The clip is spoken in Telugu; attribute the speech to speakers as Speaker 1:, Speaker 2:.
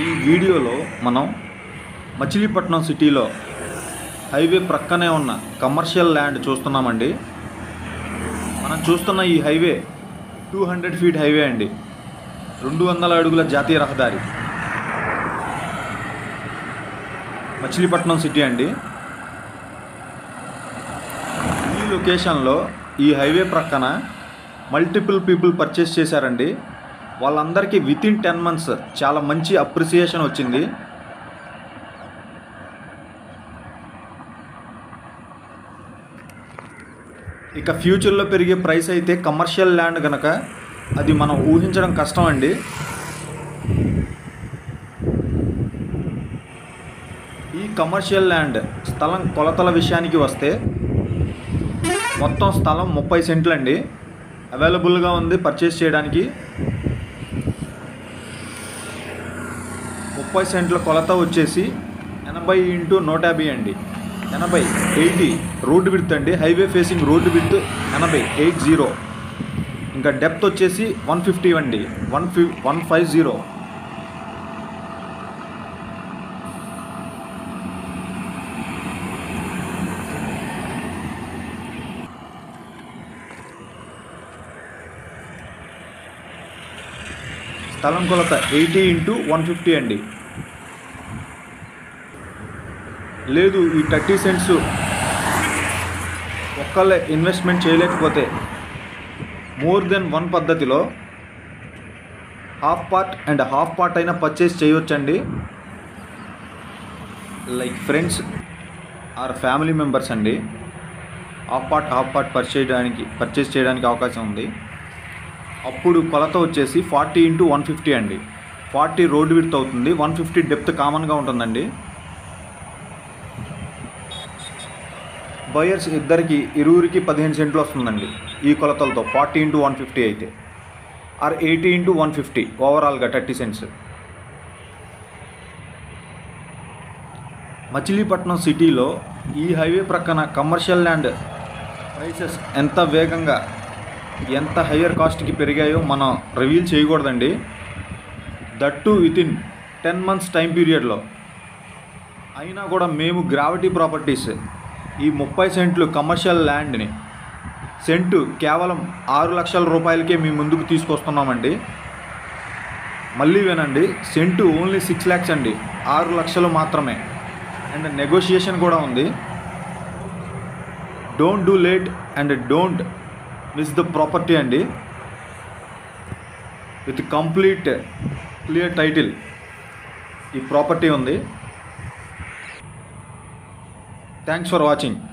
Speaker 1: ఈ వీడియోలో మనం మచిలీపట్నం సిటీలో హైవే ప్రక్కనే ఉన్న కమర్షియల్ ల్యాండ్ చూస్తున్నామండి మనం చూస్తున్న ఈ highway two hundred feet highway అండి రెండు వందల అడుగుల జాతీయ రహదారి మచిలీపట్నం సిటీ అండి ఈ లొకేషన్లో ఈ హైవే ప్రక్కన మల్టిపుల్ పీపుల్ పర్చేస్ చేశారండి వాళ్ళందరికీ విత్ ఇన్ టెన్ మంత్స్ చాలా మంచి అప్రిసియేషన్ వచ్చింది ఇక ఫ్యూచర్లో పెరిగే ప్రైస్ అయితే కమర్షియల్ ల్యాండ్ కనుక అది మనం ఊహించడం కష్టం అండి ఈ కమర్షియల్ ల్యాండ్ స్థలం కొలతల విషయానికి వస్తే మొత్తం స్థలం ముప్పై సెంట్లు అండి అవైలబుల్గా ఉంది పర్చేస్ చేయడానికి ముప్పై సెంట్ల కొలత వచ్చేసి ఎనభై ఇంటూ నూట యాభై అండి ఎనభై ఎయిటీ రోడ్డు విడ్త్ అండి హైవే ఫేసింగ్ రోడ్డు విడ్త్ ఎనభై ఎయిట్ జీరో ఇంకా డెప్త్ వచ్చేసి వన్ ఫిఫ్టీ అండి వన్ ఫి వన్ ఫైవ్ జీరో స్థలం కొలత ఎయిటీ ఇంటూ వన్ ఫిఫ్టీ అండి లేదు ఈ థర్టీ సెంట్స్ ఒక్కళ్ళే ఇన్వెస్ట్మెంట్ చేయలేకపోతే మోర్ దెన్ వన్ పద్ధతిలో half part and half part అయినా పర్చేస్ చేయవచ్చండి like friends or family members అండి half part half part purchase చేయడానికి పర్చేస్ చేయడానికి అవకాశం ఉంది అప్పుడు కొలత వచ్చేసి ఫార్టీ ఇంటూ వన్ ఫిఫ్టీ అండి ఫార్టీ రోడ్ విడ్త్ అవుతుంది వన్ ఫిఫ్టీ డెప్త్ కామన్గా ఉంటుందండి బయర్స్ ఇద్దరికి ఇరువురికి పదిహేను సెంట్లు వస్తుందండి ఈ కొలతలతో ఫార్టీ ఇంటూ వన్ ఫిఫ్టీ అయితే or eighty into one fifty ఓవరాల్గా థర్టీ సెంట్స్ మచిలీపట్నం సిటీలో ఈ హైవే ప్రక్కన కమర్షియల్ ల్యాండ్ ప్రైసెస్ ఎంత వేగంగా ఎంత హయ్యర్ కాస్ట్కి పెరిగాయో మనం రివీల్ చేయకూడదండి that within ten months time పీరియడ్లో అయినా కూడా మేము గ్రావిటీ ప్రాపర్టీస్ ఈ ముప్పై సెంట్లు కమర్షియల్ ల్యాండ్ని సెంటు కేవలం ఆరు లక్షల రూపాయలకే మీ ముందుకు తీసుకొస్తున్నామండి మళ్ళీ వినండి సెంటు ఓన్లీ సిక్స్ ల్యాక్స్ అండి ఆరు లక్షలు మాత్రమే అండ్ నెగోషియేషన్ కూడా ఉంది don't do late and don't miss the property అండి విత్ కంప్లీట్ క్లియర్ టైటిల్ ఈ ప్రాపర్టీ ఉంది థ్యాంక్స్ ఫర్ వాచింగ్